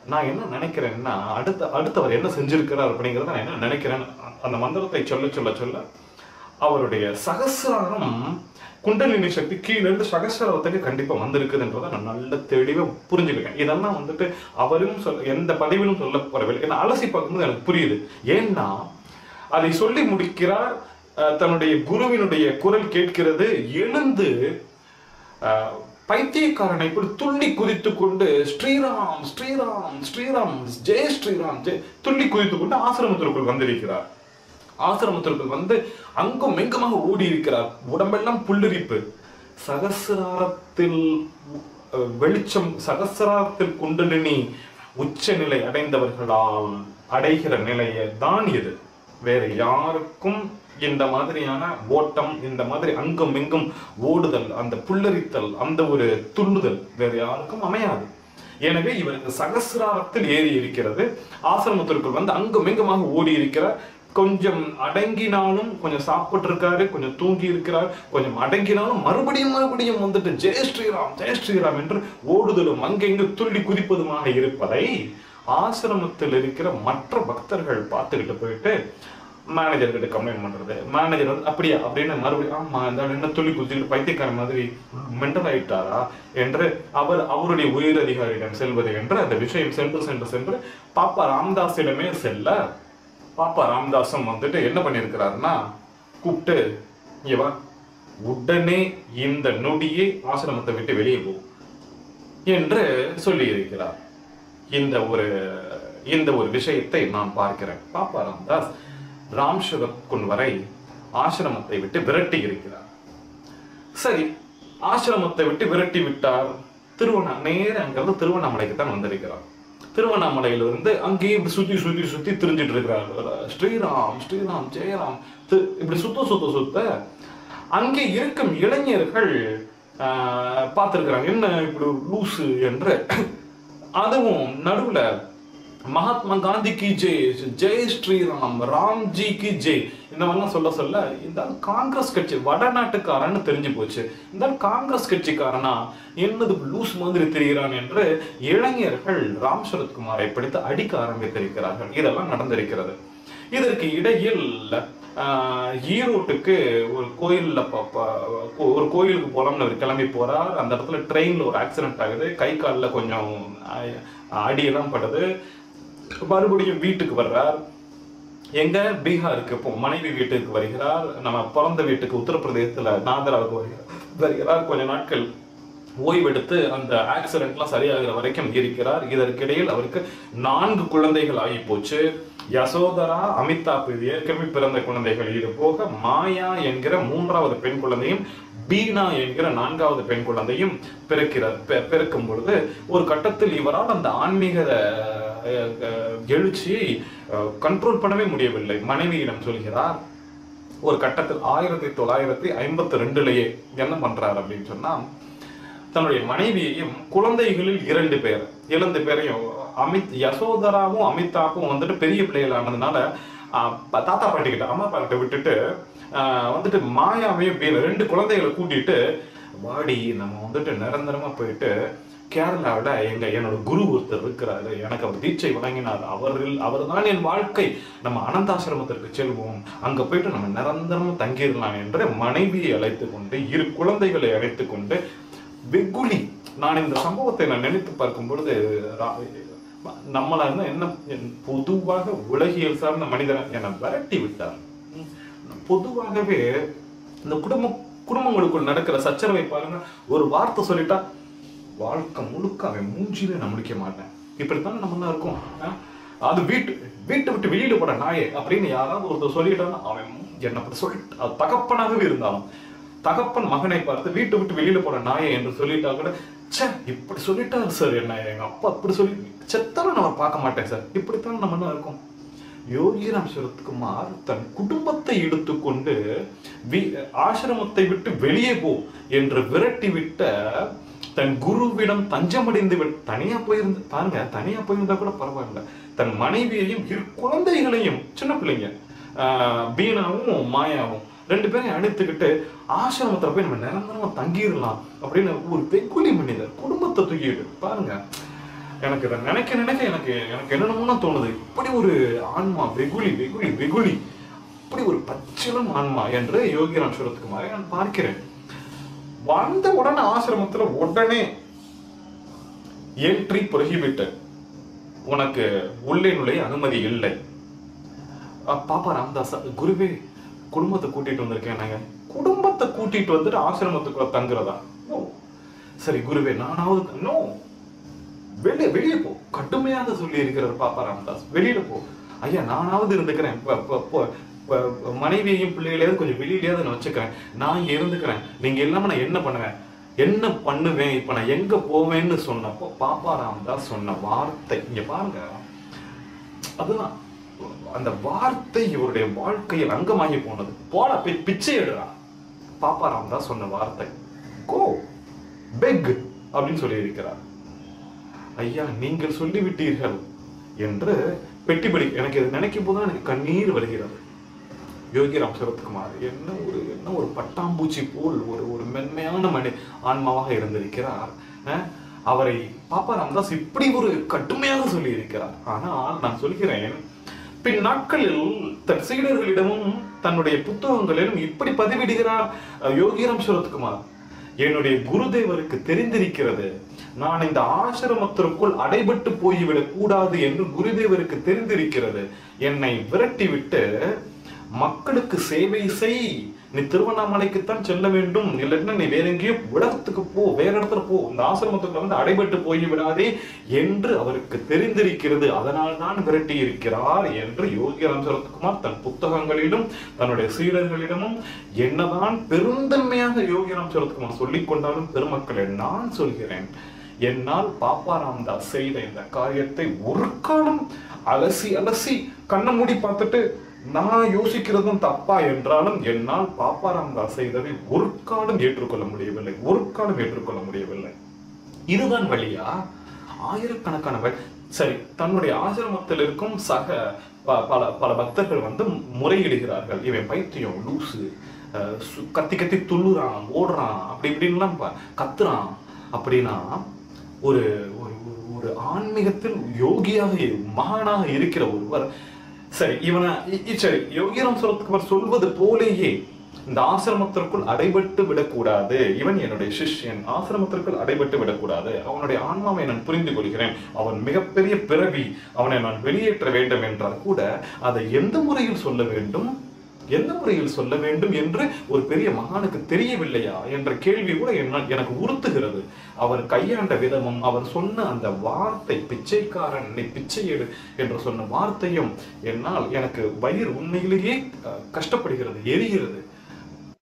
நான் என்ன நினைக்கிறேன்னா அடுத்த அடுத்தவர் என்ன செஞ்சிருக்கிறார் அப்படிங்கிறத நான் என்ன நினைக்கிறேன் அந்த மந்திரத்தை சொல்ல சொல்ல சொல்ல அவருடைய சகசிராரம் குண்டலினி சக்தி கீழே இருந்து சகசிராரத்துக்கு கண்டிப்பா வந்திருக்குதுன்றதை நான் நல்ல தெளிவா புரிஞ்சுக்கிட்டேன் இதெல்லாம் வந்துட்டு அவரும் சொல்ல எந்த பதிவிலும் சொல்லப்படவில்லை ஏன்னா அலசி பார்க்கும்போது எனக்கு புரியுது ஏன்னா அதை சொல்லி முடிக்கிறார் அஹ், தன்னுடைய குருவினுடைய குரல் கேட்கிறது எழுந்து அஹ், பைத்தியக்காரனை இப்படி துள்ளி குதித்து கொண்டு ஸ்ரீராம் ஸ்ரீராம் ஸ்ரீராம் ஜெய ஸ்ரீராம் ஜெய் துள்ளி குதித்து கொண்டு ஆசிரமத்திற்குள் வந்திருக்கிறார் ஆசிரமத்திற்குள் வந்து அங்கும் எங்குமாக ஓடி இருக்கிறார் உடம்பெல்லாம் புல்லரிப்பு சகசிராரத்தில் அஹ், வெளிச்சம் சகசிராரத்தில் குண்டலினி உச்சநிலை அடைந்தவர்களால் அடைகிற நிலையை தான் இது வேற யாருக்கும் இந்த மாதிரியான ஓட்டம் இந்த மாதிரி அங்கும் இங்கும் ஓடுதல் அந்த புல்லரித்தல் அந்த ஒரு துள்ளுதல் வேற யாருக்கும் அமையாது எனவே இவருக்கு சகசிராரத்தில் ஏறி இருக்கிறது ஆசிரமத்திற்குள் வந்து அங்கும் இங்குமாக ஓடி இருக்கிறார் கொஞ்சம் அடங்கினாலும் கொஞ்சம் சாப்பிட்டு இருக்காரு கொஞ்சம் தூங்கி இருக்கிறார் கொஞ்சம் அடங்கினாலும் மறுபடியும் மறுபடியும் வந்துட்டு ஜெய ஸ்ரீராம் ஜெய ஸ்ரீராம் என்று ஓடுதலும் அங்கெங்கு துள்ளி குதிப்பதுமாக இருப்பதை ஆசிரமத்தில் இருக்கிற மற்ற பக்தர்கள் பார்த்துக்கிட்டு போயிட்டு மேனேஜர் கிட்ட கம்ப்ளைண்ட் பண்றது மேனேஜர் வந்து அப்படியா அப்படின்னு மறுபடியும் ஆமா இந்த ஆள் என்ன துள்ளி குதிச்சுட்டு பைத்தியக்காரன் மாதிரி மென்டல் ஆயிட்டாரா என்று அவர் அவருடைய உயர் அதிகாரியிடம் செல்வது என்று அந்த விஷயம் சென்று சென்று சென்று பாப்பா ராமதாஸிடமே செல்ல பாப்பா ராமதாஸும் வந்துட்டு என்ன பண்ணியிருக்கிறாருன்னா கூப்பிட்டு இங்க வா உடனே இந்த நொடியே ஆசிரமத்தை விட்டு வெளியே போ என்று சொல்லி இருக்கிறார் இந்த ஒரு இந்த ஒரு விஷயத்தை நான் பார்க்கிறேன் பாப்பா ராமதாஸ் ராம்சுரக்குன் வரை ஆசிரமத்தை விட்டு விரட்டி இருக்கிறார் சரி ஆசிரமத்தை விட்டு விரட்டி விட்டார் திருவண்ணா நேர அங்கிருந்து திருவண்ணாமலைக்கு தான் வந்திருக்கிறார் திருவண்ணாமலையில இருந்து அங்கேயே இப்படி சுத்தி சுத்தி சுத்தி திரிஞ்சிட்டு இருக்கிறார் ஸ்ரீராம் ஸ்ரீராம் ஜெயராம் தி- இப்படி சுத்த சுத்த சுத்த அங்கே இருக்கும் இளைஞர்கள் ஆஹ், பார்த்திருக்கிறாங்க என்ன இப்படி லூசு என்று அதுவும் நடுவுல மகாத்மா காந்தி கி ஜெய் ஜெய் ஸ்ரீராம் ராம்ஜி கி ஜெய் இந்த மாதிரிலாம் சொல்ல சொல்ல இந்த ஆள் காங்கிரஸ் கட்சி வடநாட்டுக்காரன்னு தெரிஞ்சு போச்சு இந்த ஆள் காங்கிரஸ் கட்சிக்காரனா என்னது லூஸ் மாதிரி தெரிகிறான் என்று இளைஞர்கள் ராம் சரத்குமாரை பிடித்து அடிக்க ஆரம்பித்திருக்கிறார்கள் இதெல்லாம் நடந்திருக்கிறது இதற்கு இடையில் ஆஹ், ஈரோட்டுக்கு ஒரு கோயில்ல ப- ப- ஒரு கோயிலுக்கு போலாம்னு அவர் கிளம்பி போறார் அந்த இடத்துல ட்ரெயின்ல ஒரு ஆக்சிடென்ட் ஆகுது கை காலில் கொஞ்சம் அ- அடியெல்லாம் படுது மறுபடியும் வீட்டுக்கு வர்றார் எங்க பீகாருக்கு இப்போ மனைவி வீட்டுக்கு வருகிறார் நம்ம பிறந்த வீட்டுக்கு உத்தரப்பிரதேசத்துல நாதராவுக்கு வருகிறார் வருகிறார் கொஞ்ச நாட்கள் ஓய்வெடுத்து அந்த ஆக்சிடென்ட்லாம் சரியாகிற வரைக்கும் இருக்கிறார் இதற்கிடையில் அவருக்கு நான்கு குழந்தைகள் ஆகி போச்சு யசோதரா அமிதாப் இது ஏற்கனவே பிறந்த குழந்தைகள் இது போக மாயா என்கிற மூன்றாவது பெண் குழந்தையும் பீனா என்கிற நான்காவது பெண் குழந்தையும் பிறக்கிறார் பெ- பிறக்கும் பொழுது ஒரு கட்டத்தில் இவரால் அந்த ஆன்மீக அஹ், அஹ், எழுச்சியை கண்ட்ரோல் பண்ணவே முடியவில்லை மனைவியிடம் சொல்கிறார் ஒரு கட்டத்தில் ஆயிரத்தி தொள்ளாயிரத்தி ஐம்பத்தி ரெண்டுலயே என்ன பண்றார் அப்படின்னு சொன்னா தன்னுடைய மனைவியையும் குழந்தைகளில் இரண்டு பேர் இரண்டு பேரையும் அமித் யசோதராவும் அமிதாப்பும் வந்துட்டு பெரிய பிள்ளைகள் ஆனதுனால ஆஹ், ப- தாத்தா பாட்டி கிட்ட அம்மா அப்பா கிட்ட விட்டுட்டு ஆஹ், வந்துட்டு மாயாவையும் பீல ரெண்டு குழந்தைகளை கூட்டிட்டு வாடி நம்ம வந்துட்டு நிரந்தரமா போயிட்டு கேரளாவில எங்க என்னோட குரு ஒருத்தர் இருக்கிறாரு எனக்கு அவர் தீட்சை வழங்கினார் அவரில் அவர்தான் என் வாழ்க்கை நம்ம அனந்தாசிரமத்திற்கு செல்வோம் அங்க போயிட்டு நம்ம நிரந்தரமா தங்கிடலாம் என்று மனைவியை அழைத்து கொண்டு இரு குழந்தைகளை அழைத்து கொண்டு வெகுளி நான் இந்த சம்பவத்தை நான் நினைத்து பார்க்கும் பொழுது ரா- நம்மளா இருந்தா என்ன என் பொதுவாக உலகியல் சார்ந்த மனிதனை என்னை விரட்டி விட்டார் உம், பொதுவாகவே இந்த குடும்ப குடும்பங்களுக்குள் நடக்கிற சச்சரவை பாருங்க ஒரு வார்த்தை சொல்லிட்டா வாழ்க்கை முழுக்க அவன் மூஞ்சிலே நான் முடிக்க மாட்டேன் இப்படித்தானே நம்ம எல்லாம் இருக்கோம் ஆ? அது வீட்டு வீட்டை விட்டு வெளியில போட நாயே அப்படின்னு யாராவது ஒருத்தர் சொல்லிட்டான்னா அவன் என்னை பத்தி சொல்லிட்டு அது தகப்பனாகவே இருந்தாலும் தகப்பன் மகனை பார்த்து வீட்டை விட்டு வெளியில போற நாயை என்று சொல்லிட்டா கூட ச்சே இப்படி சொல்லிட்டாரு சார் என்ன எங்க அப்பா இப்படி சொல்லி செத்தாலும் நான் அவரை பார்க்க மாட்டேன் சார் இப்படித்தான் நம்ம எல்லாம் இருக்கோம் யோகிராம் சரத்குமார் தன் குடும்பத்தை எடுத்துக்கொண்டு வி- ஆசிரமத்தை விட்டு வெளியே போ என்று விரட்டி விட்ட தன் குருவிடம் தஞ்சமடைந்து விட் தனியா போயிருந்து பாருங்க தனியா போயிருந்தா கூட பரவாயில்ல தன் மனைவியையும் இரு குழந்தைகளையும் சின்ன பிள்ளைங்க ஆஹ் பீனாவும் மாயாவும் ரெண்டு பேரையும் அழைத்துக்கிட்டு ஆசிரமத்துல போய் நம்ம நிரந்தரமா தங்கிடலாம் அப்படின்னு ஒரு வெகுளி மனிதர் குடும்பத்தை தூக்கிட்டு பாருங்க எனக்கு இதை நினைக்க நினைக்க எனக்கு எனக்கு என்னென்னமோ தோணுது இப்படி ஒரு ஆன்மா வெகுளி வெகுளி வெகுளி இப்படி ஒரு பச்சிலம் ஆன்மா என்று யோகிராம் சுரத்குமாரை நான் பார்க்கிறேன் வந்த உடனே ஆசிரமத்துல உடனே என்ட்ரி prohibited உனக்கு உள்ளே நுழைய அனுமதி இல்லை அஹ் பாப்பா ராமதாஸ் குருவே குடும்பத்தை கூட்டிட்டு வந்திருக்கேன் நாங்க குடும்பத்தை கூட்டிட்டு வந்துட்டு ஆசிரமத்துக்குள்ள தங்குறதா No. சரி குருவே நானாவது நோ வெளியே வெளியே போ கடுமையாக சொல்லி இருக்கிறார் பாப்பா ராமதாஸ் வெளியில போ ஐயா நானாவது இருந்துக்கிறேன் ப- ப- ப- ப- மனைவியையும் பிள்ளைகளையாவது கொஞ்சம் வெளியிலேயாவது நான் வச்சுக்கிறேன் நான் இங்க இருந்துக்கிறேன் நீங்க இல்லாம நான் என்ன பண்ணுவேன் என்ன பண்ணுவேன் இப்ப நான் எங்க போவேன்னு சொன்னப்போ பாப்பா ராமதாஸ் சொன்ன வார்த்தை இங்க பாருங்க அதுதான் அந்த வார்த்தை இவருடைய வாழ்க்கையில் அங்கமாகி போனது போல பி- பிச்சை எடுறா பாப்பா ராமதாஸ் சொன்ன வார்த்தை கோ பெக் அப்படின்னு சொல்லி இருக்கிறார் ஐயா நீங்கள் சொல்லிவிட்டீர்கள் என்று பெட்டிபடி எனக்கு இது நினைக்கும் போது எனக்கு கண்ணீர் வருகிறது யோகிராம் சரத்குமார் என்ன ஒரு என்ன ஒரு பட்டாம்பூச்சி போல் ஒரு ஒரு மென்மையான மனி ஆன்மாவாக இருந்திருக்கிறார் அஹ், அவரை பாப்பா ராமதாஸ் இப்படி ஒரு கடுமையாக சொல்லி இருக்கிறார் ஆனால் நான் சொல்கிறேன் பின் நாட்களில் தன் சீடர்களிடமும் தன்னுடைய புத்தகங்களிலும் இப்படி பதிவிடுகிறார் அஹ், யோகிராம் சரத்குமார் என்னுடைய குருதேவருக்கு தெரிந்திருக்கிறது நான் இந்த ஆசிரமத்திற்குள் அடைபட்டு போய்விடக் கூடாது என்று குருதேவருக்கு தெரிந்திருக்கிறது என்னை விரட்டிவிட்டு மக்களுக்கு சேவை செய் நீ திருவண்ணாமலைக்குத்தான் செல்ல வேண்டும் இல்லைன்னா நீ வேற எங்கேயோ உலகத்துக்கு போ வேற இடத்துல போ இந்த ஆசிரமத்துக்குள்ள வந்து அடைபட்டு போய் விடாதே என்று அவருக்கு தெரிந்திருக்கிறது அதனால் தான் விரட்டி இருக்கிறார் என்று யோகிராம் சரத்குமார் தன் புத்தகங்களிலும் தன்னுடைய சீடர்களிடமும் என்னதான் பெருந்தன்மையாக யோகிராம் சரத்குமார் சொல்லிக் கொண்டாலும் பெருமக்களே நான் சொல்கிறேன் என்னால் பாப்பா ராமதாஸ் செய்த இந்த காரியத்தை ஒரு காலம் அலசி அலசி கண்ணை மூடி பார்த்துட்டு நான் யோசிக்கிறதும் தப்பா என்றாலும் என்னால் பாப்பா ராமதாஸ் செய்ததை ஒரு காலம் ஏற்றுக்கொள்ள முடியவில்லை ஒரு காலம் ஏற்றுக்கொள்ள முடியவில்லை இதுதான் வழியா ஆயிரக்கணக்கான வழி சரி தன்னுடைய ஆசிரமத்தில் இருக்கும் சக ப- பல பல பக்தர்கள் வந்து முறையிடுகிறார்கள் இவன் பைத்தியம் லூசு அஹ், சு- கத்தி கத்தி துள்ளுறான் ஓடுறான் அப்படி இப்படின்லாம் ப- கத்துறான் அப்படின்னா ஒரு ஒரு ஒரு- ஒரு ஆன்மீகத்தில் யோகியாக இரு- மகானாக இருக்கிற ஒருவர் சரி இவனை இ- இ- சரி யோகிராம் சரத்குமார் சொல்வது போலேயே இந்த ஆசிரமத்திற்குள் அடைபட்டு விடக்கூடாது இவன் என்னுடைய சிஷ்யன் ஆசிரமத்திற்குள் அடைபட்டு விடக்கூடாது அவனுடைய ஆன்மாவை நான் புரிந்து கொள்கிறேன் அவன் மிகப்பெரிய பிறவி அவனை நான் வெளியேற்ற வேண்டும் என்றால் கூட அதை எந்த முறையில் சொல்ல வேண்டும் எந்த முறையில் சொல்ல வேண்டும் என்று ஒரு பெரிய மகானுக்கு தெரியவில்லையா என்ற கேள்வி கூட என்ன எனக்கு உறுத்துகிறது அவர் கையாண்ட விதமும் அவர் சொன்ன அந்த வார்த்தை பிச்சைக்காரன் நீ பிச்சை எடு என்று சொன்ன வார்த்தையும் என்னால் எனக்கு வயிறு உண்மையிலேயே அஹ், கஷ்டப்படுகிறது எரிகிறது